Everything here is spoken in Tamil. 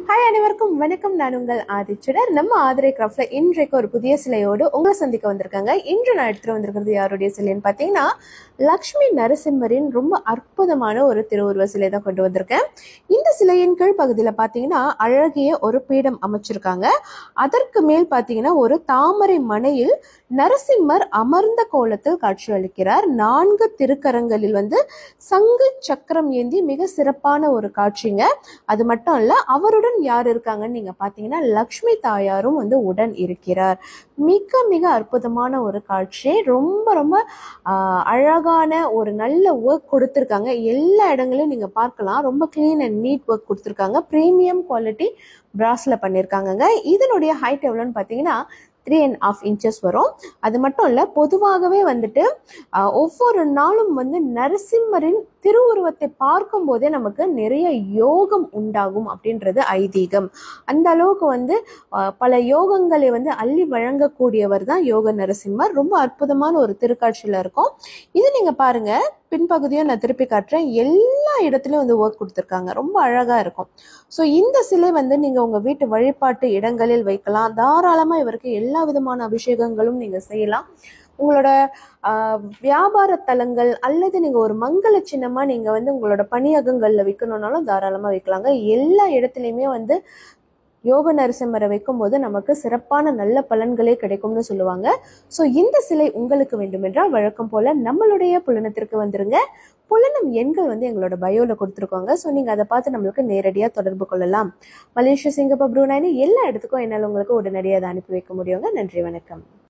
ஹாய் அனைவருக்கும் வணக்கம் நான் உங்கள் ஆதிச்சுடர் நம்ம ஆதிரை கிராஃப்ட்ல இன்றைக்கு ஒரு புதிய சிலையோடு உங்களை சந்திக்க வந்திருக்காங்க இன்று நான் எடுத்துட்டு வந்திருக்கிறது யாருடைய சிலைன்னு பார்த்தீங்கன்னா லக்ஷ்மி நரசிம்மரின் ரொம்ப அற்புதமான ஒரு திருவுருவ சிலை தான் கொண்டு வந்திருக்கேன் இந்த சிலையின் கீழ் பகுதியில் பார்த்தீங்கன்னா அழகிய ஒரு பீடம் அமைச்சிருக்காங்க அதற்கு மேல் பார்த்தீங்கன்னா ஒரு தாமரை மனையில் நரசிம்மர் அமர்ந்த கோலத்தில் காட்சியளிக்கிறார் நான்கு திருக்கரங்களில் வந்து சங்கு சக்கரம் ஏந்தி மிக சிறப்பான ஒரு காட்சிங்க அது மட்டும் இல்ல அவருடன் யார் இருக்காங்கன்னு நீங்க பாத்தீங்கன்னா லக்ஷ்மி தாயாரும் வந்து உடன் இருக்கிறார் மிக மிக அற்புதமான ஒரு காட்சி ரொம்ப ரொம்ப ஆஹ், அழகான ஒரு நல்ல ஒர்க் கொடுத்துருக்காங்க எல்லா இடங்களையும் நீங்க பார்க்கலாம் ரொம்ப க்ளீன் அண்ட் நீட் ஒர்க் கொடுத்துருக்காங்க ப்ரீமியம் குவாலிட்டி பிராஸ்ல பண்ணியிருக்காங்கங்க இதனுடைய ஹைட் எவ்வளோன்னு பார்த்தீங்கன்னா த்ரீ அண்ட் ஆஃப் இன்ச்சஸ் வரும் அது மட்டும் இல்லை பொதுவாகவே வந்துட்டு ஆஹ், ஒவ்வொரு நாளும் வந்து நரசிம்மரின் திருவுருவத்தை பார்க்கும் போதே நமக்கு நிறைய யோகம் உண்டாகும் அப்படின்றது ஐதீகம் அந்த அளவுக்கு வந்து ஆஹ், பல யோகங்களை வந்து அள்ளி வழங்கக்கூடியவர் தான் யோக நரசிம்மர் ரொம்ப அற்புதமான ஒரு திருக்காட்சியில இருக்கும் இது நீங்க பாருங்க பின்பகுதியும் நான் திருப்பி காட்டுறேன் எல்லா இடத்துலயும் வந்து ஒர்க் கொடுத்துருக்காங்க ரொம்ப அழகா இருக்கும் ஸோ இந்த சிலை வந்து நீங்க உங்க வீட்டு வழிபாட்டு இடங்களில் வைக்கலாம் தாராளமா இவருக்கு எல்லா விதமான அபிஷேகங்களும் நீங்க செய்யலாம் உங்களோட ஆஹ், வியாபார தலங்கள் அல்லது நீங்க ஒரு மங்கள சின்னமா நீங்க வந்து உங்களோட பணியகங்கள்ல வைக்கணும்னாலும் தாராளமா வைக்கலாங்க எல்லா இடத்துலையுமே வந்து யோக நரசிம்மரை வைக்கும்போது நமக்கு சிறப்பான நல்ல பலன்களே கிடைக்கும்னு சொல்லுவாங்க ஸோ இந்த சிலை உங்களுக்கு வேண்டுமென்றால் வழக்கம் போல நம்மளுடைய புலனத்திற்கு வந்துருங்க புலனம் எண்கள் வந்து எங்களோட பயோல கொடுத்துருக்கோங்க ஸோ நீங்க அதை பார்த்து நம்மளுக்கு நேரடியாக தொடர்பு கொள்ளலாம் மலேசியா சிங்கப்பூர் ப்ரூனைனு எல்லா இடத்துக்கும் என்னால் உங்களுக்கு உடனடியாக அதை அனுப்பி வைக்க முடியுங்க நன்றி வணக்கம்